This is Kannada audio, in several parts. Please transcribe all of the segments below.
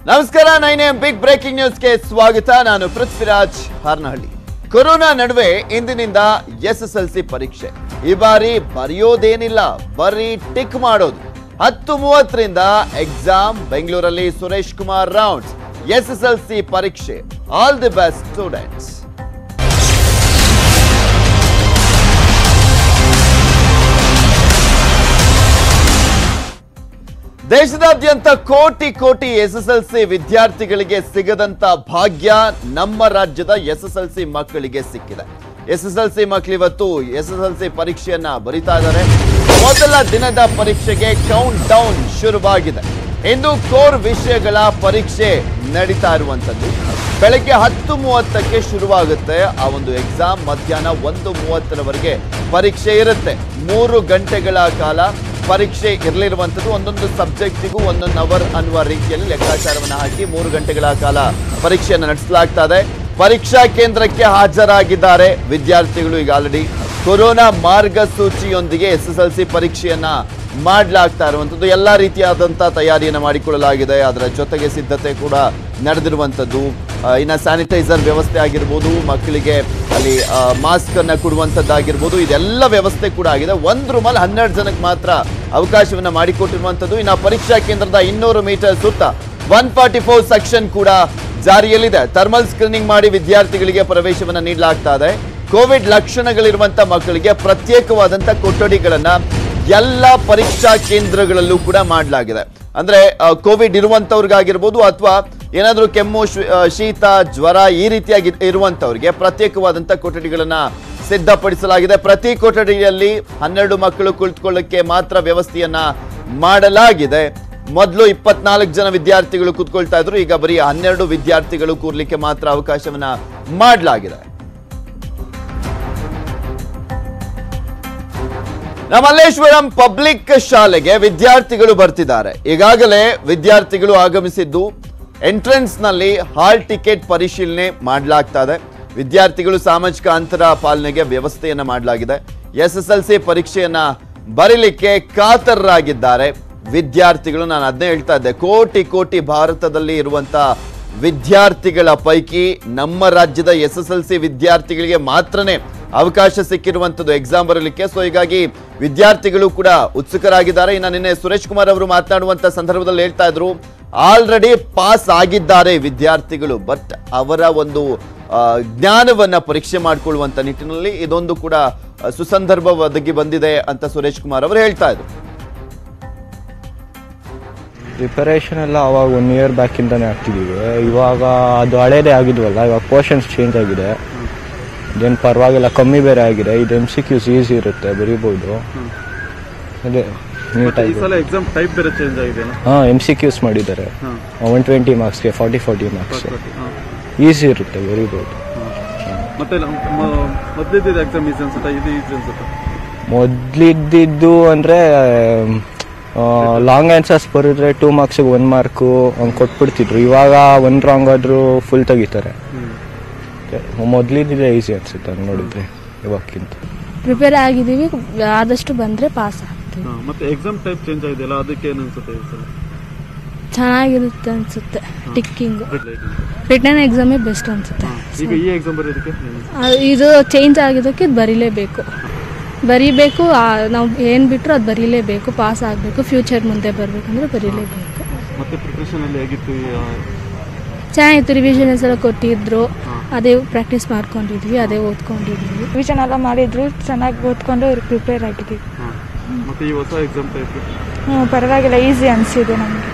ನಮಸ್ಕಾರ ನೈನ್ ಎಂ ಬಿಗ್ ಬ್ರೇಕಿಂಗ್ ನ್ಯೂಸ್ಗೆ ಸ್ವಾಗತ ನಾನು ಪೃಥ್ವಿರಾಜ್ ಹಾರ್ನಹಳ್ಳಿ ಕೊರೋನಾ ನಡುವೆ ಇಂದಿನಿಂದ ಎಸ್ ಎಸ್ ಎಲ್ ಸಿ ಪರೀಕ್ಷೆ ಈ ಬಾರಿ ಬರೆಯೋದೇನಿಲ್ಲ ಬರೀ ಟಿಕ್ ಮಾಡೋದು ಹತ್ತು ಮೂವತ್ತರಿಂದ ಎಕ್ಸಾಮ್ ಬೆಂಗಳೂರಲ್ಲಿ Suresh Kumar rounds S S L C ಪರೀಕ್ಷೆ ಆಲ್ ದಿ ಬೆಸ್ಟ್ ಸ್ಟೂಡೆಂಟ್ಸ್ ದೇಶದಾದ್ಯಂತ ಕೋಟಿ ಕೋಟಿ ಎಸ್ ಎಸ್ ಎಲ್ ಸಿ ವಿದ್ಯಾರ್ಥಿಗಳಿಗೆ ಸಿಗದಂತ ಭಾಗ್ಯ ನಮ್ಮ ರಾಜ್ಯದ ಎಸ್ ಎಸ್ ಎಲ್ ಸಿ ಮಕ್ಕಳಿಗೆ ಸಿಕ್ಕಿದೆ ಎಸ್ ಎಸ್ ಎಲ್ ಸಿ ಮಕ್ಕಳು ಇವತ್ತು ಎಸ್ ಎಸ್ ಎಲ್ ಸಿ ಪರೀಕ್ಷೆಯನ್ನ ಬರಿತಾ ಇದ್ದಾರೆ ಮೊದಲ ದಿನದ ಪರೀಕ್ಷೆಗೆ ಕೌಂಟ್ ಡೌನ್ ಶುರುವಾಗಿದೆ ಇಂದು ಕೋರ್ ವಿಷಯಗಳ ಪರೀಕ್ಷೆ ನಡೀತಾ ಇರುವಂತದ್ದು ಬೆಳಗ್ಗೆ ಹತ್ತು ಮೂವತ್ತಕ್ಕೆ ಶುರುವಾಗುತ್ತೆ ಆ ಒಂದು ಎಕ್ಸಾಮ್ ಮಧ್ಯಾಹ್ನ ಒಂದು ಮೂವತ್ತರವರೆಗೆ ಪರೀಕ್ಷೆ ಇರುತ್ತೆ ಮೂರು ಗಂಟೆಗಳ ಕಾಲ ಪರೀಕ್ಷೆ ಇರಲಿರುವಂಥದ್ದು ಒಂದೊಂದು ಸಬ್ಜೆಕ್ಟಿಗೂ ಒಂದೊಂದು ಅವರ್ ಅನ್ನುವ ರೀತಿಯಲ್ಲಿ ಲೆಕ್ಕಾಚಾರವನ್ನು ಹಾಕಿ ಮೂರು ಗಂಟೆಗಳ ಕಾಲ ಪರೀಕ್ಷೆಯನ್ನು ನಡೆಸಲಾಗ್ತಾ ಇದೆ ಪರೀಕ್ಷಾ ಕೇಂದ್ರಕ್ಕೆ ಹಾಜರಾಗಿದ್ದಾರೆ ವಿದ್ಯಾರ್ಥಿಗಳು ಈಗ ಆಲ್ರೆಡಿ ಕೊರೋನಾ ಮಾರ್ಗಸೂಚಿಯೊಂದಿಗೆ ಎಸ್ ಎಸ್ ಎಲ್ ಸಿ ಪರೀಕ್ಷೆಯನ್ನ ಮಾಡಲಾಗ್ತಾ ಇರುವಂಥದ್ದು ಎಲ್ಲ ರೀತಿಯಾದಂಥ ತಯಾರಿಯನ್ನು ಮಾಡಿಕೊಳ್ಳಲಾಗಿದೆ ಅದರ ಜೊತೆಗೆ ಸಿದ್ಧತೆ ಕೂಡ ನಡೆದಿರುವಂಥದ್ದು ಆ, ಇನ್ನ ಸ್ಯಾನಿಟೈಸರ್ ವ್ಯವಸ್ಥೆ ಆಗಿರ್ಬೋದು ಮಕ್ಕಳಿಗೆ ಅಲ್ಲಿ ಮಾಸ್ಕ್ ಅನ್ನ ಕೊಡುವಂಥದ್ದಾಗಿರ್ಬೋದು ಇದೆಲ್ಲ ವ್ಯವಸ್ಥೆ ಕೂಡ ಆಗಿದೆ ಒಂದು ರೂಮಲ್ಲಿ ಹನ್ನೆರಡು ಜನಕ್ಕೆ ಮಾತ್ರ ಅವಕಾಶವನ್ನ ಮಾಡಿಕೊಟ್ಟಿರುವಂಥದ್ದು ಇನ್ನು ಪರೀಕ್ಷಾ ಕೇಂದ್ರದ ಇನ್ನೂರು ಮೀಟರ್ ಸುತ್ತ ಒನ್ ಫಾರ್ಟಿ ಫೋರ್ ಸೆಕ್ಷನ್ ಕೂಡ ಜಾರಿಯಲ್ಲಿದೆ ಥರ್ಮಲ್ ಸ್ಕ್ರೀನಿಂಗ್ ಮಾಡಿ ವಿದ್ಯಾರ್ಥಿಗಳಿಗೆ ಪ್ರವೇಶವನ್ನ ನೀಡಲಾಗ್ತಾ ಇದೆ ಕೋವಿಡ್ ಲಕ್ಷಣಗಳಿರುವಂತ ಮಕ್ಕಳಿಗೆ ಪ್ರತ್ಯೇಕವಾದಂತ ಕೊಠಡಿಗಳನ್ನ ಎಲ್ಲ ಪರೀಕ್ಷಾ ಕೇಂದ್ರಗಳಲ್ಲೂ ಕೂಡ ಮಾಡಲಾಗಿದೆ ಅಂದ್ರೆ ಆ, ಕೋವಿಡ್ ಇರುವಂತವ್ರಿಗಾಗಿರ್ಬೋದು ಅಥವಾ ಏನಾದರೂ ಕೆಮ್ಮು ಶ್- ಆ, ಶೀತ ಜ್ವರ ಈ ರೀತಿಯಾಗಿ ಇರುವಂತವ್ರಿಗೆ ಪ್ರತ್ಯೇಕವಾದಂತ ಕೊಠಡಿಗಳನ್ನ ಸಿದ್ಧಪಡಿಸಲಾಗಿದೆ ಪ್ರತಿ ಕೊಠಡಿಯಲ್ಲಿ ಹನ್ನೆರಡು ಮಕ್ಕಳು ಕುಳಿತುಕೊಳ್ಳಕ್ಕೆ ಮಾತ್ರ ವ್ಯವಸ್ಥೆಯನ್ನ ಮಾಡಲಾಗಿದೆ ಮೊದಲು ಇಪ್ಪತ್ನಾಲ್ಕು ಜನ ವಿದ್ಯಾರ್ಥಿಗಳು ಕೂತ್ಕೊಳ್ತಾ ಇದ್ರು ಈಗ ಬರೀ ಹನ್ನೆರಡು ವಿದ್ಯಾರ್ಥಿಗಳು ಕೂರ್ಲಿಕ್ಕೆ ಮಾತ್ರ ಅವಕಾಶವನ್ನ ಮಾಡಲಾಗಿದೆ ನಮ್ಮ ಮಲ್ಲೇಶ್ವರಂ ಪಬ್ಲಿಕ್ ಶಾಲೆಗೆ ವಿದ್ಯಾರ್ಥಿಗಳು ಬರ್ತಿದ್ದಾರೆ ಈಗಾಗಲೇ ವಿದ್ಯಾರ್ಥಿಗಳು ಆಗಮಿಸಿದ್ದು ಎಂಟ್ರೆನ್ಸ್ ನಲ್ಲಿ ಹಾಲ್ ಟಿಕೆಟ್ ಪರಿಶೀಲನೆ ಮಾಡಲಾಗ್ತಾ ಇದೆ ವಿದ್ಯಾರ್ಥಿಗಳು ಸಾಮಾಜಿಕ ಅಂತರ ಪಾಲನೆಗೆ ವ್ಯವಸ್ಥೆಯನ್ನ ಮಾಡಲಾಗಿದೆ ಎಸ್ ಎಸ್ ಎಲ್ ಸಿ ಪರೀಕ್ಷೆಯನ್ನ ಬರೀಲಿಕ್ಕೆ ಕಾತರರಾಗಿದ್ದಾರೆ ವಿದ್ಯಾರ್ಥಿಗಳು ನಾನು ಅದನ್ನೇ ಹೇಳ್ತಾ ಇದ್ದೆ ಕೋಟಿ ಕೋಟಿ ಭಾರತದಲ್ಲಿ ಇರುವಂತ ವಿದ್ಯಾರ್ಥಿಗಳ ಪೈಕಿ ನಮ್ಮ ರಾಜ್ಯದ ಎಸ್ ಎಸ್ ಎಲ್ ಸಿ ವಿದ್ಯಾರ್ಥಿಗಳಿಗೆ ಮಾತ್ರನೇ ಅವಕಾಶ ಸಿಕ್ಕಿರುವಂತದ್ದು ಎಕ್ಸಾಮ್ ಬರಲಿಕ್ಕೆ ಸೊ ಹೀಗಾಗಿ ವಿದ್ಯಾರ್ಥಿಗಳು ಕೂಡ ಉತ್ಸುಕರಾಗಿದ್ದಾರೆ ಇನ್ನು ನಿನ್ನೆ ಸುರೇಶ್ ಕುಮಾರ್ ಅವರು ಮಾತನಾಡುವಂತ ಸಂದರ್ಭದಲ್ಲಿ ಹೇಳ್ತಾ ಇದ್ರು ಆಲ್ರೆಡಿ ಪಾಸ್ ಆಗಿದ್ದಾರೆ ವಿದ್ಯಾರ್ಥಿಗಳು ಬಟ್ ಅವರ ಒಂದು ಆ, ಜ್ಞಾನವನ್ನ ಪರೀಕ್ಷೆ ಮಾಡಿಕೊಳ್ಳುವಂತ ನಿಟ್ಟಿನಲ್ಲಿ ಇದೊಂದು ಕೂಡ ಆ, ಸುಸಂದರ್ಭ ಒದಗಿ ಬಂದಿದೆ ಅಂತ ಸುರೇಶ್ ಕುಮಾರ್ ಅವರು ಹೇಳ್ತಾ ಇದ್ರು ಪ್ರಿಪರೇಷನ್ ಎಲ್ಲ ಅವಾಗ ಒನ್ ಇಯರ್ ಬ್ಯಾಕಿಂದಾನೇ ಆಗ್ತಿದ್ದೀವಿ ಇವಾಗ ಅದು ಹಳೇದೇ ಆಗಿದ್ವಲ್ಲ ಇವಾಗ ಪೋರ್ಷನ್ಸ್ ಚೇಂಜ್ ಆಗಿದೆ ಇದೇನು ಪರವಾಗಿಲ್ಲ ಕಮ್ಮಿ ಬೇರೆ ಆಗಿದೆ ಇದು ಎಮ್ ಸಿ ಕ್ಯೂಸ್ ಈಸಿ ಇರುತ್ತೆ ಬರೀಬೋದು ಅದೇ ಈ ನೀಟಾಗಿ ಸಲ ಎಕ್ಸಾಮ್ ಟೈಪ್ ಬೇರೆ ಚೇಂಜ್ ಆಗಿದೆ ಹಾಂ ಎಮ್ ಸಿ ಕ್ಯೂಸ್ ಮಾಡಿದ್ದಾರೆ ಹಾಂ ಒನ್ ಟ್ವೆಂಟಿ ಮಾರ್ಕ್ಸ್ಗೆ ಫಾರ್ಟಿ ಫಾರ್ಟಿ ಮಾರ್ಕ್ಸ್ ಹಾಂ ಈಸಿ ಇರುತ್ತೆ ಬರೀಬೋದು ಮತ್ತೆ ಮೊದಲಿದ್ದ ಎಕ್ಸಾಮ್ ಈಸಿ ಅನ್ಸುತ್ತಾ ಇದು ಈಸಿ ಅನ್ಸುತ್ತಾ ಮೊದಲಿದ್ದಿದ್ದು ಅಂದರೆ ಲಾಂಗ್ ಆನ್ಸರ್ಸ್ ಬರೆದ್ರೆ ಟೂ ಮಾರ್ಕ್ಸಿಗೆ ಒನ್ ಮಾರ್ಕು ಹಂಗೆ ಕೊಟ್ಬಿಡ್ತಿದ್ರು ಇವಾಗ ಒನ್ ರಾಂಗ್ ಆದರೂ ಫುಲ್ ತೆಗಿತಾರೆ ಮೊದಲಿದ್ದಿದೆ ಈಸಿ ಅನ್ಸುತ್ತೆ ಹಂಗೆ ನೋಡಿದ್ರೆ ಇವಾಗಕ್ಕಿಂತ ಪ್ರಿಪೇರ್ ಆಗಿದ್ದೀವಿ ಆದಷ್ಟು ಬಂದರೆ ಪಾಸ್ ಆಗ್ತೀವಿ ಹಾಂ ಮತ್ತೆ ಎಕ್ಸಾಮ್ ಟೈಪ್ ಚೇಂಜ್ ಆಗಿದೆಯಲ್ಲ ಅದಕ್ಕೆ ಏನು ಅನ್ಸುತ್ತೆ ಈ ಸಲ ಚೆನ್ನಾಗಿರುತ್ತೆ ಅನ್ಸುತ್ತೆ ಟಿಕ್ಕಿಂಗು Late. ರಿಟರ್ನ್ ಎಕ್ಸಾಮೇ ಬೆಸ್ಟ್ ಅನ್ಸುತ್ತೆ ಈಗ ಈ ಎಕ್ಸಾಮ್ ಬರೆಯೋದಕ್ಕೆ ಏನು? ಅದು- ಇದು ಚೇಂಜ್ ಆಗಿದ್ದಕ್ಕೆ ಇದು ಬರೀಲೇಬೇಕು ಬರೀಬೇಕು ನಾವು ಏನು ಬಿಟ್ಟರು ಅದು ಬರೀಲೇಬೇಕು ಪಾಸ್ ಆಗಬೇಕು ಫ್ಯೂಚರ್ ಮುಂದೆ ಬರಬೇಕಂದ್ರೆ ಬರೀಲೇಬೇಕು ಮತ್ತೆ ಪ್ರಿಪ್ರೇಷನ್ ಅಲ್ಲಿ ಹೇಗಿತ್ತು ಈ, ಆ, ಚೆನ್ನಾಗಿತ್ತು ರಿವಿಷನ್ಸ್ ಎಲ್ಲ ಕೊಟ್ಟಿದ್ರು ಅದೇ ಪ್ರಾಕ್ಟೀಸ್ ಮಾಡ್ಕೊಂಡಿದ್ವಿ ಅದೇ ಓದ್ಕೊಂಡಿದ್ವಿ ರಿವಿಷನ್ ಎಲ್ಲ ಮಾಡಿದ್ರು ಚೆನ್ನಾಗಿ ಓದ್ಕೊಂಡು ಪ್ರಿಪೇರ್ ಆಗಿದ್ದೀವಿ ಹಾಂ ಮತ್ತೆ ಈ ಹೊಸ ಎಕ್ಸಾಮ್ ಟೈಪ್ ಹ್ಞೂ ಪರವಾಗಿಲ್ಲ ಈಸಿ ಅನಿಸಿದೆ ನಮಗೆ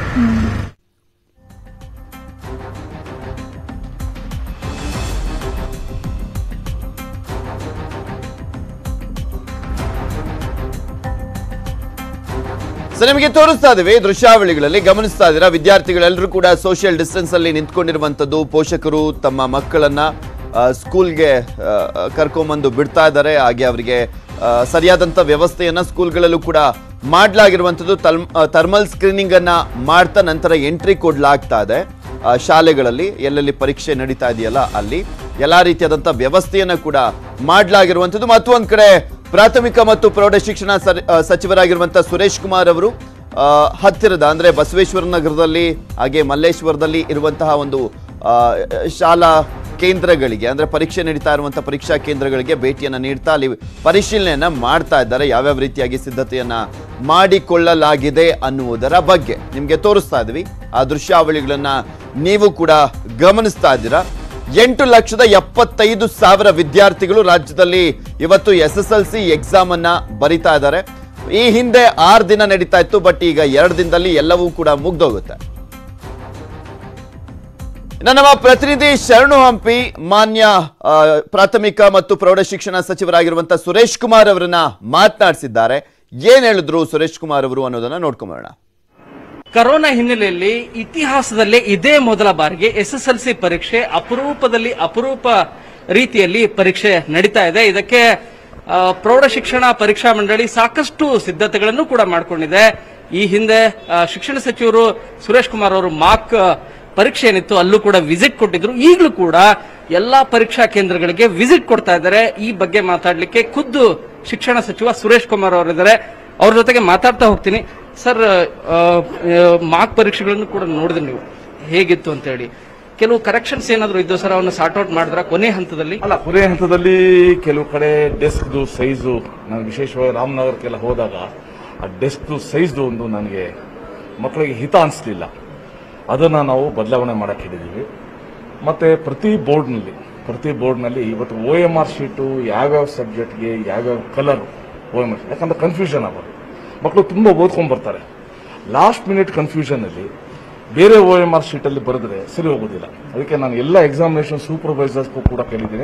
ಸೊ ನಿಮಗೆ ತೋರಿಸ್ತಾ ಇದೀವಿ ದೃಶ್ಯಾವಳಿಗಳಲ್ಲಿ ಗಮನಿಸ್ತಾ ಇದ್ದೀರಾ ವಿದ್ಯಾರ್ಥಿಗಳೆಲ್ಲರೂ ಕೂಡ ಸೋಷಿಯಲ್ ಡಿಸ್ಟೆನ್ಸ್ ಅಲ್ಲಿ ನಿಂತ್ಕೊಂಡಿರುವಂತದ್ದು ಪೋಷಕರು ತಮ್ಮ ಮಕ್ಕಳನ್ನ ಆ, ಸ್ಕೂಲ್ಗೆ ಆ, ಕರ್ಕೊಂಬಂದು ಬಿಡ್ತಾ ಇದ್ದಾರೆ ಹಾಗೆ ಅವರಿಗೆ ಆ, ಸರಿಯಾದಂತ ವ್ಯವಸ್ಥೆಯನ್ನ ಸ್ಕೂಲ್ಗಳಲ್ಲೂ ಕೂಡ ಮಾಡಲಾಗಿರುವಂಥದ್ದು ತಲ್ ಥರ್ಮಲ್ ಸ್ಕ್ರೀನಿಂಗ್ ಅನ್ನ ಮಾಡ್ತಾ ನಂತರ ಎಂಟ್ರಿ ಕೊಡ್ಲಾಗ್ತಾ ಇದೆ ಆ, ಶಾಲೆಗಳಲ್ಲಿ ಎಲ್ಲೆಲ್ಲಿ ಪರೀಕ್ಷೆ ನಡೀತಾ ಇದೆಯಲ್ಲ ಅಲ್ಲಿ ಎಲ್ಲಾ ರೀತಿಯಾದಂತ ವ್ಯವಸ್ಥೆಯನ್ನ ಕೂಡ ಮಾಡಲಾಗಿರುವಂಥದ್ದು ಮತ್ತೊಂದ್ ಕಡೆ ಪ್ರಾಥಮಿಕ ಮತ್ತು ಪ್ರೌಢ ಶಿಕ್ಷಣ ಸರ್- ಆ, ಸಚಿವರಾಗಿರುವಂತಹ ಸುರೇಶ್ ಕುಮಾರ್ ಅವರು ಆ, ಹತ್ತಿರದ ಅಂದ್ರೆ ಬಸವೇಶ್ವರ ನಗರದಲ್ಲಿ ಹಾಗೆ ಮಲ್ಲೇಶ್ವರದಲ್ಲಿ ಇರುವಂತಹ ಒಂದು ಆ, ಶಾಲಾ ಕೇಂದ್ರಗಳಿಗೆ ಅಂದ್ರೆ ಪರೀಕ್ಷೆ ನಡೀತಾ ಇರುವಂತಹ ಪರೀಕ್ಷಾ ಕೇಂದ್ರಗಳಿಗೆ ಭೇಟಿಯನ್ನ ನೀಡ್ತಾ ಅಲ್ಲಿ ಪರಿಶೀಲನೆಯನ್ನ ಮಾಡ್ತಾ ಇದ್ದಾರೆ ಯಾವ್ಯಾವ ರೀತಿಯಾಗಿ ಸಿದ್ಧತೆಯನ್ನ ಮಾಡಿಕೊಳ್ಳಲಾಗಿದೆ ಅನ್ನುವುದರ ಬಗ್ಗೆ ನಿಮ್ಗೆ ತೋರಿಸ್ತಾ ಇದ್ವಿ ಆ ದೃಶ್ಯಾವಳಿಗಳನ್ನ ನೀವು ಕೂಡ ಗಮನಿಸ್ತಾ ಇದ್ದೀರಾ ಎಂಟು ಲಕ್ಷದ ಎಪ್ಪತ್ತೈದು ಸಾವಿರ ವಿದ್ಯಾರ್ಥಿಗಳು ರಾಜ್ಯದಲ್ಲಿ ಇವತ್ತು S S L C exam ಅನ್ನ ಬರಿತಾ ಇದ್ದಾರೆ ಈ ಹಿಂದೆ ಆರು ದಿನ ನಡೀತಾ ಇತ್ತು ಬಟ್ ಈಗ ಎರಡು ದಿನದಲ್ಲಿ ಎಲ್ಲವೂ ಕೂಡ ಮುಗ್ದೋಗುತ್ತೆ ಇನ್ನು ನಮ್ಮ ಪ್ರತಿನಿಧಿ ಶರಣು ಹಂಪಿ ಮಾನ್ಯ ಆ, ಪ್ರಾಥಮಿಕ ಮತ್ತು ಪ್ರೌಢಶಿಕ್ಷಣ ಸಚಿವರಾಗಿರುವಂತಹ ಸುರೇಶ್ ಕುಮಾರ್ ಅವರನ್ನ ಮಾತನಾಡಿಸಿದ್ದಾರೆ ಏನ್ ಹೇಳಿದ್ರು ಸುರೇಶ್ ಕುಮಾರ್ ಅವರು ಅನ್ನೋದನ್ನ ನೋಡ್ಕೊಂಬರೋಣ ಕರೋನಾ ಹಿನ್ನೆಲೆಯಲ್ಲಿ ಇತಿಹಾಸದಲ್ಲೇ ಇದೇ ಮೊದಲ ಬಾರಿಗೆ ಎಸ್ ಎಸ್ ಎಲ್ ಸಿ ಪರೀಕ್ಷೆ ಅಪರೂಪದಲ್ಲಿ ಅಪರೂಪ ರೀತಿಯಲ್ಲಿ ಪರೀಕ್ಷೆ ನಡೀತಾ ಇದೆ ಇದಕ್ಕೆ ಆ, ಪ್ರೌಢಶಿಕ್ಷಣ ಪರೀಕ್ಷಾ ಮಂಡಳಿ ಸಾಕಷ್ಟು ಸಿದ್ಧತೆಗಳನ್ನು ಕೂಡ ಮಾಡಿಕೊಂಡಿದೆ ಈ ಹಿಂದೆ ಆ, ಶಿಕ್ಷಣ ಸಚಿವರು ಸುರೇಶ್ ಕುಮಾರ್ ಅವರು ಮಾಕ್ ಪರೀಕ್ಷೆ ಏನಿತ್ತು ಅಲ್ಲೂ ಕೂಡ ವಿಸಿಟ್ ಕೊಟ್ಟಿದ್ರು ಈಗಲೂ ಕೂಡ ಎಲ್ಲಾ ಪರೀಕ್ಷಾ ಕೇಂದ್ರಗಳಿಗೆ ವಿಸಿಟ್ ಕೊಡ್ತಾ ಇದ್ದಾರೆ ಈ ಬಗ್ಗೆ ಮಾತಾಡ್ಲಿಕ್ಕೆ ಖುದ್ದು ಶಿಕ್ಷಣ ಸಚಿವ ಸುರೇಶ್ ಕುಮಾರ್ ಅವರಿದ್ದಾರೆ ಅವ್ರ ಜೊತೆಗೆ ಮಾತಾಡ್ತಾ ಹೋಗ್ತೀನಿ ಸರ್ ಮಾರ್ಕ್ ಪರೀಕ್ಷೆಗಳನ್ನು ಕೂಡ ನೋಡಿದ್ರಿ ನೀವು ಹೇಗಿತ್ತು ಅಂತ ಹೇಳಿ ಕೆಲವು ಕರೆಕ್ಷನ್ಸ್ ಏನಾದ್ರು ಇದ್ದು ಸರ್ ಅವನ್ನ ಸಾರ್ಟ್ ಔಟ್ ಮಾಡಿದ್ರ ಕೊನೆ ಹಂತದಲ್ಲಿ ಅಲ್ಲ ಕೊನೆ ಹಂತದಲ್ಲಿ ಕೆಲವು ಕಡೆ ಡೆಸ್ಕ್ದು ಸೈಜು ನಾನು ವಿಶೇಷವಾಗಿ ರಾಮನಗರಕ್ಕೆಲ್ಲ ಹೋದಾಗ ಆ ಡೆಸ್ಕ್ದು ಸೈಜ್ದು ಒಂದು ನನಗೆ ಮಕ್ಕಳಿಗೆ ಹಿತ ಅನಿಸ್ಲಿಲ್ಲ ಅದನ್ನು ನಾವು ಬದಲಾವಣೆ ಮಾಡಕ್ಕೆ ಹೇಳಿದ್ದೀವಿ ಮತ್ತು ಪ್ರತಿ ಬೋರ್ಡ್ನಲ್ಲಿ ಪ್ರತಿ ಬೋರ್ಡ್ನಲ್ಲಿ ಇವತ್ತು ಒ ಎಮ್ ಆರ್ ಶೀಟು ಯಾವ್ಯಾವ ಸಬ್ಜೆಕ್ಟ್ಗೆ ಯಾವ್ಯಾವ colour O M R sheet ಯಾಕಂದ್ರೆ ಕನ್ಫ್ಯೂಷನ್ ಆಗೋದು ಮಕ್ಕಳು ತುಂಬ ಓದ್ಕೊಂಡ್ ಬರ್ತಾರೆ ಲಾಸ್ಟ್ ಮಿನಿಟ್ ಕನ್ಫ್ಯೂಷನಲ್ಲಿ ಬೇರೆ ಒ ಎಮ್ ಆರ್ ಶೀಟಲ್ಲಿ ಬರೆದ್ರೆ ಸರಿ ಹೋಗೋದಿಲ್ಲ ಅದಕ್ಕೆ ನಾನು ಎಲ್ಲ ಎಕ್ಸಾಮಿನೇಷನ್ ಸೂಪರ್ವೈಸರ್ಸ್ಗೂ ಕೂಡ ಕೇಳಿದ್ದೀನಿ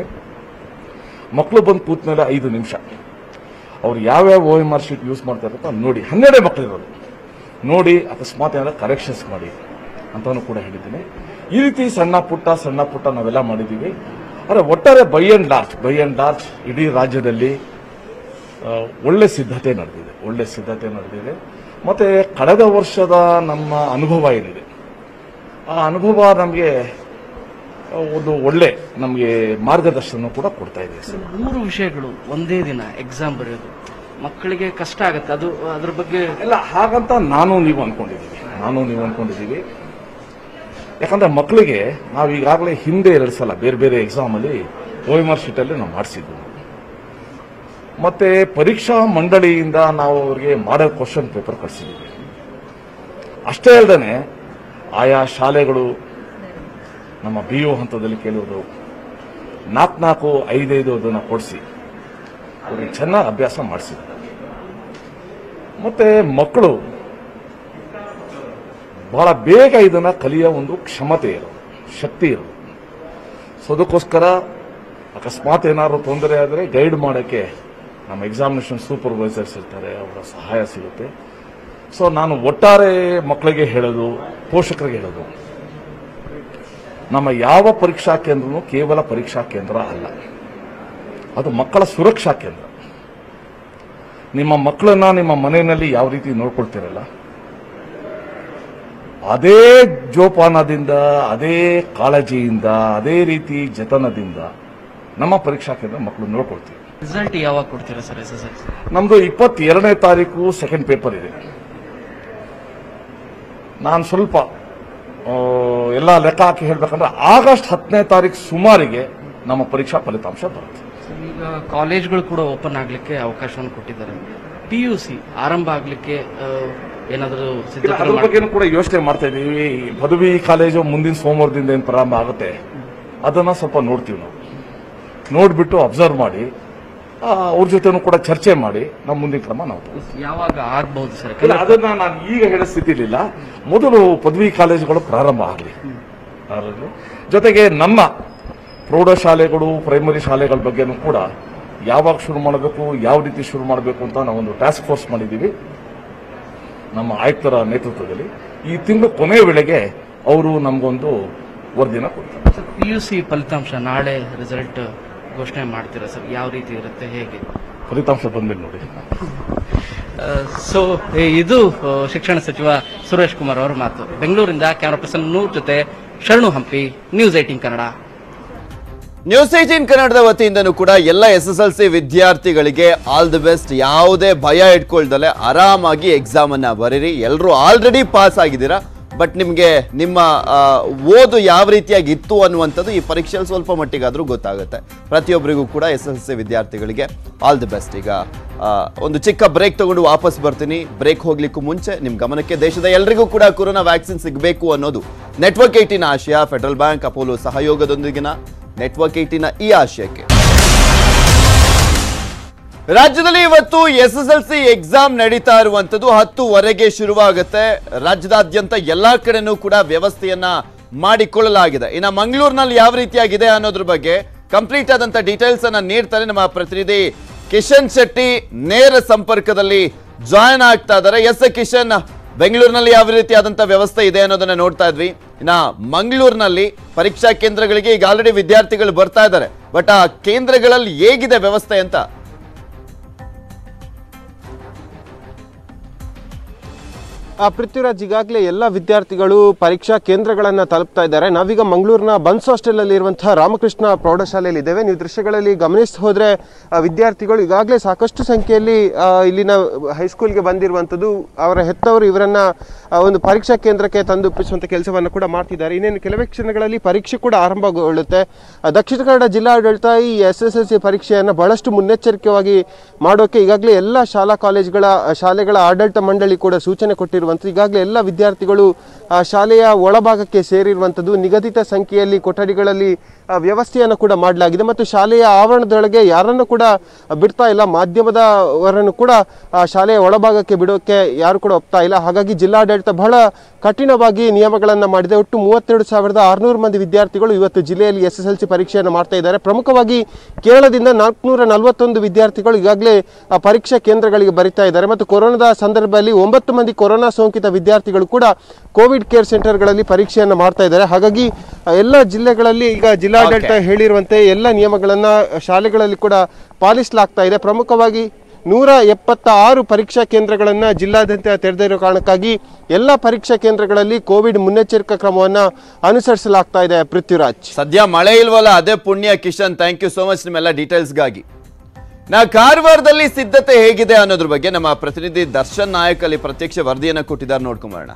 ಮಕ್ಕಳು ಬಂದು ಕೂತ ಮೇಲೆ ಐದು ನಿಮಿಷ ಅವ್ರು ಯಾವ್ಯಾವ O M R sheet use ಮಾಡ್ತಾರೆ ಅಂತ ನೋಡಿ ಹನ್ನೆರಡೇ ಮಕ್ಕಳಿರೋದು ನೋಡಿ ಅಕಸ್ಮಾತ್ ಏನಾದ್ರು ಕರೆಕ್ಷನ್ಸ್ ಮಾಡಿ ಅಂತಾನು ಕೂಡ ಹೇಳಿದ್ದೀನಿ ಈ ರೀತಿ ಸಣ್ಣ ಪುಟ್ಟ ಸಣ್ಣ ಪುಟ್ಟ ನಾವೆಲ್ಲ ಮಾಡಿದ್ದೀವಿ ಆದರೆ ಒಟ್ಟಾರೆ by and large by and large ಇಡೀ ರಾಜ್ಯದಲ್ಲಿ ಆ, ಒಳ್ಳೆ ಸಿದ್ಧತೆ ನಡೆದಿದೆ ಒಳ್ಳೆ ಸಿದ್ಧತೆ ನಡೆದಿದೆ ಮತ್ತೆ ಕಳೆದ ವರ್ಷದ ನಮ್ಮ ಅನುಭವ ಏನಿದೆ ಆ ಅನುಭವ ನಮಗೆ ಒಂದು ಒಳ್ಳೆ ನಮಗೆ ಮಾರ್ಗದರ್ಶನ ಕೂಡ ಕೊಡ್ತಾ ಇದೆ ಸರ್ ಮೂರು ವಿಷಯಗಳು ಒಂದೇ ದಿನ ಎಕ್ಸಾಮ್ ಬರೆಯೋದು ಮಕ್ಕಳಿಗೆ ಕಷ್ಟ ಆಗುತ್ತೆ ಅದು ಅದ್ರ ಬಗ್ಗೆ ಇಲ್ಲ ಹಾಗಂತ ನಾನು ನೀವು ಅನ್ಕೊಂಡಿದ್ದೀವಿ ನಾನು ನೀವು ಅನ್ಕೊಂಡಿದ್ದೀವಿ ಯಾಕಂದ್ರೆ ಮಕ್ಕಳಿಗೆ ನಾವು ಈಗಾಗಲೇ ಹಿಂದೆ ಎರಡು ಸಲ ಬೇರೆ ಬೇರೆ ಎಕ್ಸಾಮಲ್ಲಿ ಒ ಎಮ್ ಆರ್ ಶೀಟಲ್ಲಿ ನಾವು ಮಾಡಿಸಿದ್ವಿ ಮತ್ತೆ ಪರೀಕ್ಷಾ ಮಂಡಳಿಯಿಂದ ನಾವು ಅವರಿಗೆ ಮಾಡಲ್ ಕ್ವಶನ್ ಪೇಪರ್ ಕಳಿಸಿದ್ದೀವಿ ಅಷ್ಟೇ ಅಲ್ಲದೆ ಆಯಾ ಶಾಲೆಗಳು ನಮ್ಮ ಬಿ ಒ ಹಂತದಲ್ಲಿ ಕೇಳುವುದು ನಾಲ್ಕು ನಾಲ್ಕು ಐದೈದು ಅದನ್ನು ಕೊಡಿಸಿ ಅವ್ರಿಗೆ ಚೆನ್ನಾಗಿ ಅಭ್ಯಾಸ ಮಾಡಿಸಿದ್ದಾರೆ ಮತ್ತೆ ಮಕ್ಕಳು ಬಹಳ ಬೇಗ ಇದನ್ನ ಕಲಿಯೋ ಒಂದು ಕ್ಷಮತೆ ಇರೋದು ಶಕ್ತಿ ಇರೋದು ಸೊ ಅದಕ್ಕೋಸ್ಕರ ಅಕಸ್ಮಾತ್ ಏನಾದ್ರು ತೊಂದರೆ ಆದರೆ ಗೈಡ್ ಮಾಡೋಕ್ಕೆ ನಮ್ಮ ಎಕ್ಸಾಮಿನೇಷನ್ ಸೂಪರ್ವೈಸರ್ಸ್ ಇರ್ತಾರೆ ಅವರ ಸಹಾಯ ಸಿಗುತ್ತೆ ಸೊ ನಾನು ಒಟ್ಟಾರೆ ಮಕ್ಕಳಿಗೆ ಹೇಳೋದು ಪೋಷಕರಿಗೆ ಹೇಳೋದು ನಮ್ಮ ಯಾವ ಪರೀಕ್ಷಾ ಕೇಂದ್ರನೂ ಕೇವಲ ಪರೀಕ್ಷಾ ಕೇಂದ್ರ ಅಲ್ಲ ಅದು ಮಕ್ಕಳ ಸುರಕ್ಷಾ ಕೇಂದ್ರ ನಿಮ್ಮ ಮಕ್ಕಳನ್ನ ನಿಮ್ಮ ಮನೆಯಲ್ಲಿ ಯಾವ ರೀತಿ ನೋಡ್ಕೊಳ್ತಿರಲ್ಲ ಅದೇ ಜೋಪಾನದಿಂದ ಅದೇ ಕಾಳಜಿಯಿಂದ ಅದೇ ರೀತಿ ಜತನದಿಂದ ನಮ್ಮ ಪರೀಕ್ಷಾ ಕೇಂದ್ರ ಮಕ್ಕಳು ನೋಡ್ಕೊಳ್ತೀವಿ ರಿಸಲ್ಟ್ ಯಾವಾಗ ಕೊಡ್ತೀರಾ sir S S L C ನಮ್ದು ಇಪ್ಪತ್ತೆರಡನೇ ತಾರೀಕು ಸೆಕೆಂಡ್ ಪೇಪರ್ ಇದೆ ನಾನು ಸ್ವಲ್ಪ ಆ, ಎಲ್ಲ ಲೆಕ್ಕ ಹಾಕಿ ಹೇಳ್ಬೇಕಂದ್ರೆ ಆಗಸ್ಟ್ ಹತ್ತನೇ ತಾರೀಕು ಸುಮಾರಿಗೆ ನಮ್ಮ ಪರೀಕ್ಷಾ ಫಲಿತಾಂಶ ಬರುತ್ತೆ ಈಗ ಕಾಲೇಜ್ಗಳು ಕೂಡ ಓಪನ್ ಆಗ್ಲಿಕ್ಕೆ ಅವಕಾಶವನ್ನು ಕೊಟ್ಟಿದ್ದಾರೆ ಪಿ ಯು ಸಿ ಆರಂಭ ಆಗ್ಲಿಕ್ಕೆ ಆ, ಏನಾದರೂ ಇಲ್ಲ, ಸಿದ್ಧತೆ ಅದ್ರ ಬಗ್ಗೆನೂ ಕೂಡ ಯೋಚನೆ ಮಾಡ್ತಾ ಇದ್ದೀವಿ ಪದವಿ ಕಾಲೇಜು ಮುಂದಿನ ಸೋಮವಾರದಿಂದ ಏನು ಪ್ರಾರಂಭ ಆಗುತ್ತೆ ಅದನ್ನ ಸ್ವಲ್ಪ ನೋಡ್ತೀವಿ ನಾವು ನೋಡ್ಬಿಟ್ಟು ಅಬ್ಸರ್ವ್ ಮಾಡಿ ಆ, ಅವ್ರ ಜೊತೆನೂ ಕೂಡ ಚರ್ಚೆ ಮಾಡಿ ನಮ್ಮ ಮುಂದಿನ ಕ್ರಮ ನಾವು ತಗೊಳ್ತೀವಿ. ಯಾವಾಗ ಆಗ್ಬಹುದು ಸರ್ ಇಲ್ಲ ಅದನ್ನ ನಾನು ಈಗ ಹೇಳೋ ಸ್ಥಿತಿಲಿಲ್ಲ ಮೊದಲು ಪದವಿ ಕಾಲೇಜುಗಳು ಪ್ರಾರಂಭ ಆಗಲಿ ಜೊತೆಗೆ ನಮ್ಮ ಪ್ರೌಢಶಾಲೆಗಳು ಪ್ರೈಮರಿ ಶಾಲೆಗಳ ಬಗ್ಗೆನೂ ಕೂಡ ಯಾವಾಗ ಶುರು ಮಾಡಬೇಕು ಯಾವ ರೀತಿ ಶುರು ಮಾಡಬೇಕು ಅಂತ ನಾವೊಂದು ಟಾಸ್ಕ್ ಫೋರ್ಸ್ ಮಾಡಿದ್ದೀವಿ ನಮ್ಮ ಆಯುಕ್ತರ ನೇತೃತ್ವದಲ್ಲಿ ಈ ತಿಂಗಳು ಕೊನೆಯ ವೇಳೆಗೆ ಅವರು ನಮಗೊಂದು ವರದಿನ ಕೊಡ್ತಾರೆ ಪಿ ಯು ಸಿ ಫಲಿತಾಂಶ ನಾಳೆ ರಿಸಲ್ಟ್ ಘೋಷಣೆ ಮಾಡ್ತೀರಾ ಸರ್ ಯಾವ ರೀತಿ ಇರುತ್ತೆ ಹೇಗೆ ಫಲಿತಾಂಶ ಬಂದ್ಮೇಲೆ ನೋಡಿ ಸೊ ಇದು ಆ, ಶಿಕ್ಷಣ ಸಚಿವ ಸುರೇಶ್ ಕುಮಾರ್ ಅವರ ಮಾತು ಬೆಂಗಳೂರಿಂದ ಕ್ಯಾಮರಾ ಪರ್ಸನ್ ನೂರ್ ಜೊತೆ Sharanu Hampi news eighteen Kannada news eighteen ಕನ್ನಡದ ವತಿಯಿಂದನೂ ಕೂಡ ಎಲ್ಲ ಎಸ್ ಎಸ್ ಎಲ್ ಸಿ ವಿದ್ಯಾರ್ಥಿಗಳಿಗೆ ಆಲ್ ದಿ ಬೆಸ್ಟ್ ಯಾವುದೇ ಭಯ ಇಟ್ಕೊಳ್ದಲೆ ಆರಾಮಾಗಿ ಎಕ್ಸಾಮ್ ಅನ್ನ ಬರೀರಿ ಎಲ್ಲರೂ ಆಲ್ರೆಡಿ ಪಾಸ್ ಆಗಿದ್ದೀರಾ ಬಟ್ ನಿಮಗೆ ನಿಮ್ಮ ಆ, ಓದು ಯಾವ ರೀತಿಯಾಗಿ ಇತ್ತು ಅನ್ನುವಂಥದ್ದು ಈ ಪರೀಕ್ಷೆಯಲ್ಲಿ ಸ್ವಲ್ಪ ಮಟ್ಟಿಗಾದರೂ ಗೊತ್ತಾಗುತ್ತೆ ಪ್ರತಿಯೊಬ್ಬರಿಗೂ ಕೂಡ ಎಸ್ ಎಸ್ ಸಿ ವಿದ್ಯಾರ್ಥಿಗಳಿಗೆ ಆಲ್ ದಿ ಬೆಸ್ಟ್ ಈಗ ಆ, ಒಂದು ಚಿಕ್ಕ ಬ್ರೇಕ್ ತಗೊಂಡು ವಾಪಸ್ ಬರ್ತೀನಿ ಬ್ರೇಕ್ ಹೋಗ್ಲಿಕ್ಕೂ ಮುಂಚೆ ನಿಮ್ಮ ಗಮನಕ್ಕೆ ದೇಶದ ಎಲ್ರಿಗೂ ಕೂಡ ಕೊರೋನಾ ವ್ಯಾಕ್ಸಿನ್ ಸಿಗಬೇಕು ಅನ್ನೋದು ನೆಟ್ವರ್ಕ್ ಏಟಿನ ಆಶಯ ಫೆಡರಲ್ ಬ್ಯಾಂಕ್ ಅಪೋಲೋ ಸಹಯೋಗದೊಂದಿಗಿನ ನೆಟ್ವರ್ಕ್ ಏಟಿನ ಈ ಆಶಯಕ್ಕೆ ರಾಜ್ಯದಲ್ಲಿ ಇವತ್ತು S S L C exam ನಡೀತಾ ಇರುವಂತದ್ದು ಹತ್ತುವರೆಗೆ ಶುರುವಾಗುತ್ತೆ ರಾಜ್ಯದಾದ್ಯಂತ ಎಲ್ಲಾ ಕಡೆನೂ ಕೂಡ ವ್ಯವಸ್ಥೆಯನ್ನ ಮಾಡಿಕೊಳ್ಳಲಾಗಿದೆ ಇನ್ನು ಮಂಗಳೂರಿನಲ್ಲಿ ಯಾವ ರೀತಿಯಾಗಿದೆ ಅನ್ನೋದ್ರ ಬಗ್ಗೆ ಕಂಪ್ಲೀಟ್ ಆದಂತ ಡೀಟೇಲ್ಸ್ ಅನ್ನ ನೀಡ್ತಾರೆ ನಮ್ಮ ಪ್ರತಿನಿಧಿ ಕಿಶನ್ ಶೆಟ್ಟಿ ನೇರ ಸಂಪರ್ಕದಲ್ಲಿ ಜಾಯಿನ್ ಆಗ್ತಾ ಇದ್ದಾರೆ ಎಸ್ ಕಿಶನ್ ಬೆಂಗಳೂರಿನಲ್ಲಿ ಯಾವ ರೀತಿಯಾದಂತ ವ್ಯವಸ್ಥೆ ಇದೆ ಅನ್ನೋದನ್ನ ನೋಡ್ತಾ ಇದ್ವಿ ಇನ್ನ ಮಂಗಳೂರಿನಲ್ಲಿ ಪರೀಕ್ಷಾ ಕೇಂದ್ರಗಳಿಗೆ ಈಗ ಆಲ್ರೆಡಿ ವಿದ್ಯಾರ್ಥಿಗಳು ಬರ್ತಾ ಇದ್ದಾರೆ ಬಟ್ ಆ ಕೇಂದ್ರಗಳಲ್ಲಿ ಹೇಗಿದೆ ವ್ಯವಸ್ಥೆ ಅಂತ ಆ ಪೃಥ್ವಿರಾಜ್ ಈಗಾಗಲೇ ಎಲ್ಲ ವಿದ್ಯಾರ್ಥಿಗಳು ಪರೀಕ್ಷಾ ಕೇಂದ್ರಗಳನ್ನು ತಲುಪ್ತಾ ಇದ್ದಾರೆ ನಾವೀಗ ಮಂಗಳೂರಿನ ಬನ್ಸ್ ಹಾಸ್ಟೆಲಲ್ಲಿ ಇರುವಂತಹ ರಾಮಕೃಷ್ಣ ಪ್ರೌಢಶಾಲೆಯಲ್ಲಿ ಇದ್ದೇವೆ ನೀವು ದೃಶ್ಯಗಳಲ್ಲಿ ಗಮನಿಸಿ ಹೋದ್ರೆ ಆ, ವಿದ್ಯಾರ್ಥಿಗಳು ಈಗಾಗಲೇ ಸಾಕಷ್ಟು ಸಂಖ್ಯೆಯಲ್ಲಿ ಆ, ಇಲ್ಲಿನ ಹೈಸ್ಕೂಲ್ಗೆ ಬಂದಿರುವಂಥದ್ದು ಅವರ ಹೆತ್ತವರು ಇವರನ್ನ ಆ, ಒಂದು ಪರೀಕ್ಷಾ ಕೇಂದ್ರಕ್ಕೆ ತಂದೊಪ್ಪಿಸುವಂಥ ಕೆಲಸವನ್ನು ಕೂಡ ಮಾಡ್ತಿದ್ದಾರೆ ಇನ್ನೇನು ಕೆಲವೇ ಕ್ಷಣಗಳಲ್ಲಿ ಪರೀಕ್ಷೆ ಕೂಡ ಆರಂಭಗೊಳ್ಳುತ್ತೆ ಆ, ದಕ್ಷಿಣ ಕನ್ನಡ ಜಿಲ್ಲಾಡಳಿತ ಈ ಎಸ್ ಎಸ್ ಎಲ್ ಸಿ ಪರೀಕ್ಷೆಯನ್ನು ಬಹಳಷ್ಟು ಮುನ್ನೆಚ್ಚರಿಕೆಯಾಗಿ ಮಾಡೋಕೆ ಈಗಾಗಲೇ ಎಲ್ಲ ಶಾಲಾ ಕಾಲೇಜುಗಳ ಶಾಲೆಗಳ ಆಡಳಿತ ಮಂಡಳಿ ಕೂಡ ಸೂಚನೆ ಕೊಟ್ಟಿರುವಂಥದ್ದು ಈಗಾಗಲೇ ಎಲ್ಲ ವಿದ್ಯಾರ್ಥಿಗಳು ಆ, ಶಾಲೆಯ ಒಳಭಾಗಕ್ಕೆ ಸೇರಿರುವಂಥದ್ದು ನಿಗದಿತ ಸಂಖ್ಯೆಯಲ್ಲಿ ಕೊಠಡಿಗಳಲ್ಲಿ ಆ, ವ್ಯವಸ್ಥೆಯನ್ನು ಕೂಡ ಮಾಡಲಾಗಿದೆ ಮತ್ತು ಶಾಲೆಯ ಆವರಣದೊಳಗೆ ಯಾರನ್ನು ಕೂಡ ಬಿಡ್ತಾ ಇಲ್ಲ ಮಾಧ್ಯಮದವರನ್ನು ಕೂಡ ಆ, ಶಾಲೆಯ ಒಳಭಾಗಕ್ಕೆ ಬಿಡೋಕೆ ಯಾರು ಕೂಡ ಒಪ್ತಾ ಇಲ್ಲ ಹಾಗಾಗಿ ಜಿಲ್ಲಾಡಳಿತ ಬಹಳ ಕಠಿಣವಾಗಿ ನಿಯಮಗಳನ್ನು ಮಾಡಿದೆ ಒಟ್ಟು ಮೂವತ್ತೆರಡು ಸಾವಿರದ ಆರುನೂರು ಮಂದಿ ವಿದ್ಯಾರ್ಥಿಗಳು ಇವತ್ತು ಜಿಲ್ಲೆಯಲ್ಲಿ ಎಸ್ ಎಸ್ ಎಲ್ ಸಿ ಪರೀಕ್ಷೆಯನ್ನು ಮಾಡ್ತಾ ಇದ್ದಾರೆ ಪ್ರಮುಖವಾಗಿ ಕೇರಳದಿಂದ ನಾಲ್ಕುನೂರ ನಲವತ್ತೊಂದು ವಿದ್ಯಾರ್ಥಿಗಳು ಈಗಾಗಲೇ ಆ ಪರೀಕ್ಷಾ ಕೇಂದ್ರಗಳಿಗೆ ಬರಿತಾ ಇದ್ದಾರೆ ಮತ್ತು ಕೊರೋನಾದ ಸಂದರ್ಭದಲ್ಲಿ ಒಂಬತ್ತು ಮಂದಿ ಕೊರೋನಾ ಸೋಂಕಿತ ವಿದ್ಯಾರ್ಥಿಗಳು ಕೂಡ ಕೋವಿಡ್ ಕೇರ್ ಸೆಂಟರ್ಗಳಲ್ಲಿ ಪರೀಕ್ಷೆಯನ್ನು ಮಾಡ್ತಾ ಇದ್ದಾರೆ ಹಾಗಾಗಿ ಆ, ಎಲ್ಲ ಜಿಲ್ಲೆಗಳಲ್ಲಿ ಈಗ ಜಿಲ್ಲಾಡಳಿತ ಹೇಳಿರುವಂತೆ ಎಲ್ಲ ನಿಯಮಗಳನ್ನು ಶಾಲೆಗಳಲ್ಲಿ ಕೂಡ ಪಾಲಿಸಲಾಗ್ತಾ ಇದೆ ಪ್ರಮುಖವಾಗಿ ನೂರ ಎಪ್ಪತ್ತ ಆರು ಪರೀಕ್ಷಾ ಕೇಂದ್ರಗಳನ್ನು ಜಿಲ್ಲಾದ್ಯಂತ ತೆರೆದಿರೋ ಕಾರಣಕ್ಕಾಗಿ ಎಲ್ಲ ಪರೀಕ್ಷಾ ಕೇಂದ್ರಗಳಲ್ಲಿ ಕೋವಿಡ್ ಮುನ್ನೆಚ್ಚರಿಕಾ ಕ್ರಮವನ್ನು ಅನುಸರಿಸಲಾಗ್ತಾ ಇದೆ ಪೃಥ್ವಿರಾಜ್ ಸದ್ಯ ಮಳೆ ಇಲ್ವಲ್ಲ ಅದೇ ಪುಣ್ಯ Kishan thank you so much ನಿಮ್ಮೆಲ್ಲ ಡೀಟೇಲ್ಸ್ಗಾಗಿ ನಾ ಕಾರವಾರದಲ್ಲಿ ಸಿದ್ಧತೆ ಹೇಗಿದೆ ಅನ್ನೋದ್ರ ಬಗ್ಗೆ ನಮ್ಮ ಪ್ರತಿನಿಧಿ ದರ್ಶನ್ ನಾಯಕ್ ಅಲ್ಲಿ ಪ್ರತ್ಯಕ್ಷ ವರದಿಯನ್ನ ಕೊಟ್ಟಿದ್ದಾರೆ ನೋಡ್ಕೊಂಬರೋಣ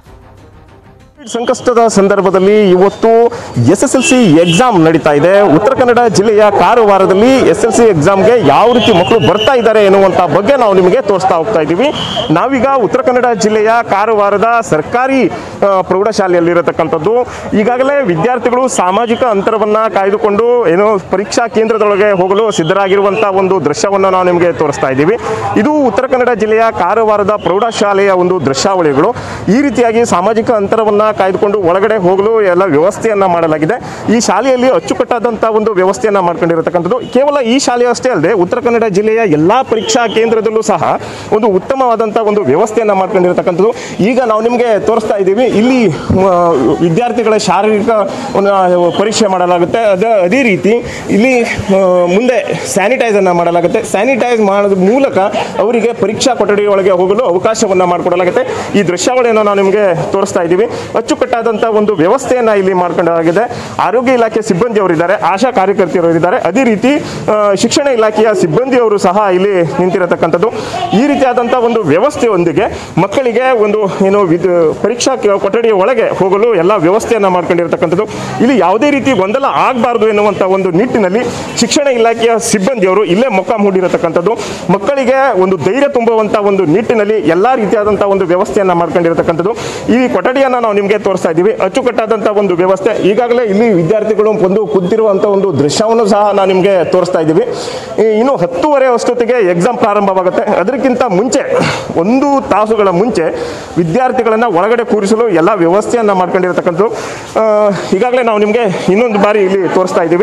ಸಂಕಷ್ಟದ ಸಂದರ್ಭದಲ್ಲಿ ಇವತ್ತು S S L C exam ನಡೀತಾ ಇದೆ ಉತ್ತರ ಕನ್ನಡ ಜಿಲ್ಲೆಯ ಕಾರವಾರದಲ್ಲಿ ಎಸ್ ಎಲ್ ಸಿ ಎಕ್ಸಾಮ್ಗೆ ಯಾವ ರೀತಿ ಮಕ್ಕಳು ಬರ್ತಾ ಇದ್ದಾರೆ ಎನ್ನುವಂತ ಬಗ್ಗೆ ನಾವು ನಿಮಗೆ ತೋರಿಸ್ತಾ ಹೋಗ್ತಾ ಇದ್ದೀವಿ ನಾವೀಗ ಉತ್ತರ ಕನ್ನಡ ಜಿಲ್ಲೆಯ ಕಾರವಾರದ ಸರ್ಕಾರಿ ಆ, ಪ್ರೌಢಶಾಲೆಯಲ್ಲಿರತಕ್ಕಂಥದ್ದು ಈಗಾಗಲೇ ವಿದ್ಯಾರ್ಥಿಗಳು ಸಾಮಾಜಿಕ ಅಂತರವನ್ನ ಕಾಯ್ದುಕೊಂಡು ಏನು ಪರೀಕ್ಷಾ ಕೇಂದ್ರದೊಳಗೆ ಹೋಗಲು ಸಿದ್ಧರಾಗಿರುವಂತ ಒಂದು ದೃಶ್ಯವನ್ನು ನಾವು ನಿಮಗೆ ತೋರಿಸ್ತಾ ಇದ್ದೀವಿ ಇದು ಉತ್ತರ ಕನ್ನಡ ಜಿಲ್ಲೆಯ ಕಾರವಾರದ ಪ್ರೌಢಶಾಲೆಯ ಒಂದು ದೃಶ್ಯಾವಳಿಗಳು ಈ ರೀತಿಯಾಗಿ ಸಾಮಾಜಿಕ ಅಂತರವನ್ನ ಕಾಯ್ದುಕೊಂಡು ಒಳಗಡೆ ಹೋಗಲು ಎಲ್ಲ ವ್ಯವಸ್ಥೆಯನ್ನ ಮಾಡಲಾಗಿದೆ ಈ ಶಾಲೆಯಲ್ಲಿ ಅಚ್ಚುಕಟ್ಟಾದಂತಹ ಒಂದು ವ್ಯವಸ್ಥೆಯನ್ನ ಮಾಡ್ಕೊಂಡಿರತಕ್ಕಂಥದ್ದು ಕೇವಲ ಈ ಶಾಲೆ ಅಷ್ಟೇ ಅಲ್ಲದೆ ಉತ್ತರ ಕನ್ನಡ ಜಿಲ್ಲೆಯ ಎಲ್ಲಾ ಪರೀಕ್ಷಾ ಕೇಂದ್ರದಲ್ಲೂ ಸಹ ಒಂದು ಉತ್ತಮವಾದಂತಹ ಒಂದು ವ್ಯವಸ್ಥೆಯನ್ನ ಮಾಡ್ಕೊಂಡಿರತಕ್ಕಂಥದ್ದು ಈಗ ನಾವು ನಿಮಗೆ ತೋರಿಸ್ತಾ ಇದ್ದೀವಿ ಇಲ್ಲಿ ಮ, ವಿದ್ಯಾರ್ಥಿಗಳ ಶಾರೀರಿಕ ಒಂದು ಪರೀಕ್ಷೆ ಮಾಡಲಾಗುತ್ತೆ ಅದ ಅದೇ ರೀತಿ ಇಲ್ಲಿ ಆ, ಮುಂದೆ ಸ್ಯಾನಿಟೈಸನ್ನು ಮಾಡಲಾಗುತ್ತೆ ಸ್ಯಾನಿಟೈಸ್ ಮಾಡೋದ ಮೂಲಕ ಅವರಿಗೆ ಪರೀಕ್ಷಾ ಕೊಠಡಿಯೊಳಗೆ ಹೋಗಲು ಅವಕಾಶವನ್ನು ಮಾಡಿಕೊಡಲಾಗುತ್ತೆ ಈ ದೃಶ್ಯಾವಳಿಯನ್ನು ನಾವು ನಿಮಗೆ ತೋರಿಸ್ತಾ ಇದ್ದೀವಿ ಅಚ್ಚುಕಟ್ಟಾದಂಥ ಒಂದು ವ್ಯವಸ್ಥೆಯನ್ನು ಇಲ್ಲಿ ಮಾಡ್ಕೊಂಡಾಗಿದೆ ಆರೋಗ್ಯ ಇಲಾಖೆ ಸಿಬ್ಬಂದಿಯವರಿದ್ದಾರೆ ಆಶಾ ಕಾರ್ಯಕರ್ತೆಯರಿದ್ದಾರೆ ಅದೇ ರೀತಿ ಆ, ಶಿಕ್ಷಣ ಇಲಾಖೆಯ ಸಿಬ್ಬಂದಿಯವರು ಸಹ ಇಲ್ಲಿ ನಿಂತಿರತಕ್ಕಂಥದ್ದು ಈ ರೀತಿಯಾದಂಥ ಒಂದು ವ್ಯವಸ್ಥೆಯೊಂದಿಗೆ ಮಕ್ಕಳಿಗೆ ಒಂದು ಏನು ವಿದ್ ಪರೀಕ್ಷಾ ಕ- ಕೊಠಡಿಯ ಒಳಗೆ ಹೋಗಲು ಎಲ್ಲ ವ್ಯವಸ್ಥೆಯನ್ನು ಮಾಡ್ಕೊಂಡಿರ್ತಕ್ಕಂಥದ್ದು ಇಲ್ಲಿ ಯಾವುದೇ ರೀತಿ ಗೊಂದಲ ಆಗಬಾರ್ದು ಎನ್ನುವಂಥ ಒಂದು ನಿಟ್ಟಿನಲ್ಲಿ ಶಿಕ್ಷಣ ಇಲಾಖೆಯ ಸಿಬ್ಬಂದಿಯವರು ಇಲ್ಲೇ ಮೊಕ್ಕ ಮೂಡಿರತಕ್ಕಂಥದ್ದು ಮಕ್ಕಳಿಗೆ ಒಂದು ಧೈರ್ಯ ತುಂಬುವಂಥ ಒಂದು ನಿಟ್ಟಿನಲ್ಲಿ ಎಲ್ಲ ರೀತಿಯಾದಂಥ ಒಂದು ವ್ಯವಸ್ಥೆಯನ್ನು ಮಾಡ್ಕೊಂಡಿರತಕ್ಕಂಥದ್ದು ಈ ಕೊಠಡಿಯನ್ನು ನಾವು ನಿಮಗೆ ತೋರಿಸ್ತಾ ಇದ್ದೀವಿ ಅಚ್ಚುಕಟ್ಟಾದಂಥ ಒಂದು ವ್ಯವಸ್ಥೆ ಈಗಾಗಲೇ ಇಲ್ಲಿ ವಿದ್ಯಾರ್ಥಿಗಳು ಒಂದು ಕುಂತಿರುವಂಥ ಒಂದು ದೃಶ್ಯವನ್ನು ಸಹ ನಾವು ನಿಮಗೆ ತೋರಿಸ್ತಾ ಇದ್ದೀವಿ ಈ ಇನ್ನು ಹತ್ತುವರೆ ಅಷ್ಟೊತ್ತಿಗೆ ಎಕ್ಸಾಮ್ ಪ್ರಾರಂಭವಾಗುತ್ತೆ ಅದಕ್ಕಿಂತ ಮುಂಚೆ ಒಂದು ತಾಸುಗಳ ಮುಂಚೆ ವಿದ್ಯಾರ್ಥಿಗಳನ್ನು ಒಳಗಡೆ ಕೂರಿಸಲು ಎಲ್ಲ ವ್ಯವಸ್ಥೆಯನ್ನು ಮಾಡ್ಕೊಂಡಿರತಕ್ಕಂಥದ್ದು ಆ, ಈಗಾಗಲೇ ನಾವು ನಿಮಗೆ ಇನ್ನೊಂದು ಬಾರಿ ಇಲ್ಲಿ ತೋರಿಸ್ತಾ ಇದ್ದೀವಿ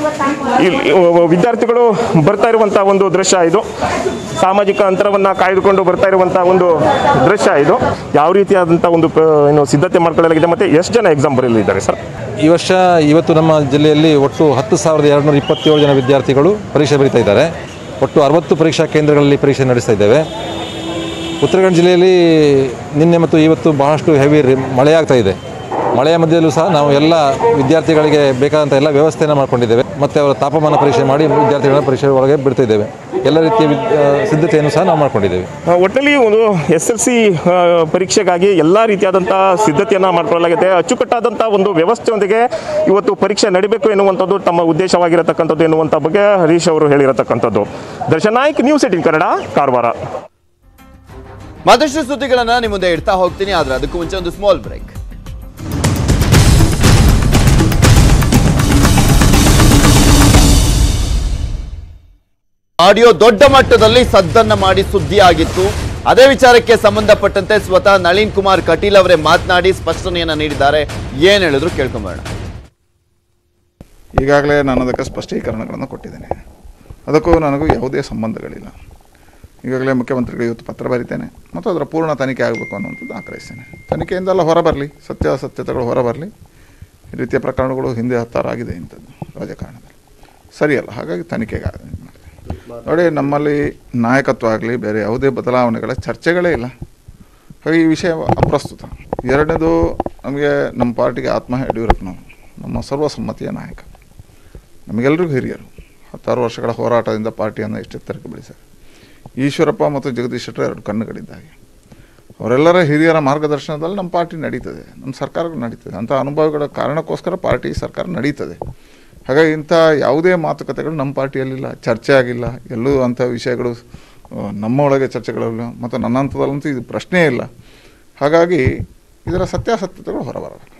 ಇಲ್ಲಿ ಅಹ್, ವಿದ್ಯಾರ್ಥಿಗಳು ಬರ್ತಾ ಇರುವಂಥ ಒಂದು ದೃಶ್ಯ ಇದು ಸಾಮಾಜಿಕ ಅಂತರವನ್ನು ಕಾಯ್ದುಕೊಂಡು ಬರ್ತಾ ಇರುವಂಥ ಒಂದು ದೃಶ್ಯ ಇದು ಯಾವ ರೀತಿಯಾದಂಥ ಒಂದು ಪ- ಏನು ಸಿದ್ಧತೆ ಮಾಡ್ಕೊಳ್ಳಲಾಗಿದೆ ಮತ್ತು ಎಷ್ಟು ಜನ ಎಕ್ಸಾಮ್ ಬರೆಯಲಿದ್ದಾರೆ ಸರ್ ಈ ವರ್ಷ ಇವತ್ತು ನಮ್ಮ ಜಿಲ್ಲೆಯಲ್ಲಿ ಒಟ್ಟು ಹತ್ತು ಸಾವಿರದ ಎರಡುನೂರ ಇಪ್ಪತ್ತೇಳು ಜನ ವಿದ್ಯಾರ್ಥಿಗಳು ಪರೀಕ್ಷೆ ಬರೀತಾ ಇದ್ದಾರೆ ಒಟ್ಟು ಅರವತ್ತು ಪರೀಕ್ಷಾ ಕೇಂದ್ರಗಳಲ್ಲಿ ಪರೀಕ್ಷೆ ನಡೆಸ್ತಾ ಇದ್ದೇವೆ ಉತ್ತರ ಕನ್ನಡ ಜಿಲ್ಲೆಯಲ್ಲಿ ನಿನ್ನೆ ಮತ್ತು ಇವತ್ತು ಬಹಳಷ್ಟು ಹೆವಿ ಮಳೆಯಾಗ್ತಾ ಇದೆ ಮಳೆಯ ಮಧ್ಯೆಯಲ್ಲೂ ಸಹ ನಾವು ಎಲ್ಲ ವಿದ್ಯಾರ್ಥಿಗಳಿಗೆ ಬೇಕಾದಂಥ ಎಲ್ಲ ವ್ಯವಸ್ಥೆಯನ್ನು ಮಾಡಿಕೊಂಡಿದ್ದೇವೆ ಮತ್ತು ಅವರ ತಾಪಮಾನ ಪರೀಕ್ಷೆ ಮಾಡಿ ವಿದ್ಯಾರ್ಥಿಗಳ ಪರೀಕ್ಷೆ ಒಳಗೆ ಬಿಡ್ತಿದ್ದೇವೆ ಎಲ್ಲ ರೀತಿಯ ವಿದ್- ಆ, ಸಿದ್ಧತೆಯನ್ನು ಸಹ ನಾವು ಮಾಡ್ಕೊಂಡಿದ್ದೇವೆ ಆ, ಒಟ್ಟಲ್ಲಿ ಒಂದು ಎಸ್ ಎಲ್ ಸಿ ಪರೀಕ್ಷೆಗಾಗಿ ಎಲ್ಲ ರೀತಿಯಾದಂಥ ಸಿದ್ಧತೆಯನ್ನು ಮಾಡಿಕೊಳ್ಳಲಾಗಿದೆ ಅಚ್ಚುಕಟ್ಟಾದಂಥ ಒಂದು ವ್ಯವಸ್ಥೆಯೊಂದಿಗೆ ಇವತ್ತು ಪರೀಕ್ಷೆ ನಡೀಬೇಕು ಎನ್ನುವಂಥದ್ದು ತಮ್ಮ ಉದ್ದೇಶವಾಗಿರತಕ್ಕಂಥದ್ದು ಎನ್ನುವಂಥ ಬಗ್ಗೆ ಹರೀಶ್ ಅವರು ಹೇಳಿರತಕ್ಕಂಥದ್ದು ದರ್ಶನ್ ನಾಯ್ಕ್ ನ್ಯೂಸ್ ಏಟಿನ್ ಕನ್ನಡ ಕಾರವಾರ ಮತ್ತಷ್ಟು ಸುದ್ದಿಗಳನ್ನ ನಿಮ್ಮ ಮುಂದೆ ಇಡ್ತಾ ಹೋಗ್ತೀನಿ ಆದ್ರೆ ಅದಕ್ಕೂ ಮುಂಚೆ ಒಂದು ಸ್ಮಾಲ್ ಬ್ರೇಕ್ ಆಡಿಯೋ ದೊಡ್ಡ ಮಟ್ಟದಲ್ಲಿ ಸದ್ದನ್ನ ಮಾಡಿ ಸುದ್ದಿ ಆಗಿತ್ತು ಅದೇ ವಿಚಾರಕ್ಕೆ ಸಂಬಂಧಪಟ್ಟಂತೆ ಸ್ವತಃ ನಳಿನ್ ಕುಮಾರ್ ಕಟೀಲ್ ಅವರೇ ಮಾತನಾಡಿ ಸ್ಪಷ್ಟನೆಯನ್ನ ನೀಡಿದ್ದಾರೆ ಏನ್ ಹೇಳಿದ್ರು ಕೇಳ್ಕೊಂಬರೋಣ ಈಗಾಗಲೇ ನಾನು ಅದಕ್ಕೆ ಸ್ಪಷ್ಟೀಕರಣಗಳನ್ನು ಕೊಟ್ಟಿದ್ದೇನೆ ಅದಕ್ಕೂ ನನಗೂ ಯಾವುದೇ ಸಂಬಂಧಗಳಿಲ್ಲ ಈಗಾಗಲೇ ಮುಖ್ಯಮಂತ್ರಿಗಳು ಇವತ್ತು ಪತ್ರ ಬರಿತೇನೆ ಮತ್ತು ಅದರ ಪೂರ್ಣ ತನಿಖೆ ಆಗಬೇಕು ಅನ್ನುವಂಥದ್ದು ಆಗ್ರಹಿಸ್ತೇನೆ ತನಿಖೆಯಿಂದೆಲ್ಲ ಹೊರಬರಲಿ ಸತ್ಯಾಸತ್ಯತೆಗಳು ಹೊರಬರಲಿ ಈ ರೀತಿಯ ಪ್ರಕರಣಗಳು ಹಿಂದೆ ಹತ್ತಾರು ಆಗಿದೆ ಇಂಥದ್ದು ರಾಜಕಾರಣದಲ್ಲಿ ಸರಿಯಲ್ಲ ಹಾಗಾಗಿ ತನಿಖೆಗೆ ಆ- ಇದ್ ಮಾಡ್ತೇನೆ. ನೋಡಿ ನಮ್ಮಲ್ಲಿ ನಾಯಕತ್ವ ಆಗಲಿ ಬೇರೆ ಯಾವುದೇ ಬದಲಾವಣೆಗಳ ಚರ್ಚೆಗಳೇ ಇಲ್ಲ ಹಾಗೆ ಈ ವಿಷಯ ಅಪ್ರಸ್ತುತ ಎರಡನೇದು ನಮಗೆ ನಮ್ಮ ಪಾರ್ಟಿಗೆ ಆತ್ಮ ಯಡಿಯೂರಪ್ಪನವರು ನಮ್ಮ ಸರ್ವಸಮ್ಮತಿಯ ನಾಯಕ ನಮಗೆಲ್ಲರಿಗೂ ಹಿರಿಯರು ಹತ್ತಾರು ವರ್ಷಗಳ ಹೋರಾಟದಿಂದ ಪಾರ್ಟಿಯನ್ನು ಎಷ್ಟೆತ್ತರಕ್ಕೆ ಬೆಳೆಸ್ಯಾರ ಈಶ್ವರಪ್ಪ ಮತ್ತು ಜಗದೀಶ್ ಶೆಟ್ಟರ್ ಎರಡು ಕಣ್ಣುಗಳಿದ್ದಾಗೆ ಅವರೆಲ್ಲರ ಹಿರಿಯರ ಮಾರ್ಗದರ್ಶನದಲ್ಲಿ ನಮ್ಮ ಪಾರ್ಟಿ ನಡೀತದೆ ನಮ್ಮ ಸರ್ಕಾರ ನಡೀತದೆ ಅಂಥ ಅನುಭವಗಳ ಕಾರಣಕ್ಕೋಸ್ಕರ ಪಾರ್ಟಿ ಸರ್ಕಾರ ನಡೀತದೆ ಹಾಗಾಗಿ ಇಂಥ ಯಾವುದೇ ಮಾತುಕತೆಗಳು ನಮ್ಮ ಪಾರ್ಟಿಯಲ್ಲಿಲ್ಲ ಚರ್ಚೆ ಆಗಿಲ್ಲ ಎಲ್ಲೂ ಅಂಥ ವಿಷಯಗಳು ಆ, ನಮ್ಮ ಒಳಗೆ ಚರ್ಚೆಗಳಿಲ್ಲ ಮತ್ತು ನನ್ನ ಹಂತದಲ್ಲಂತೂ ಇದು ಪ್ರಶ್ನೆ ಇಲ್ಲ ಹಾಗಾಗಿ ಇದರ ಸತ್ಯಾಸತ್ಯತೆಗಳು ಹೊರಬರಬೇಕು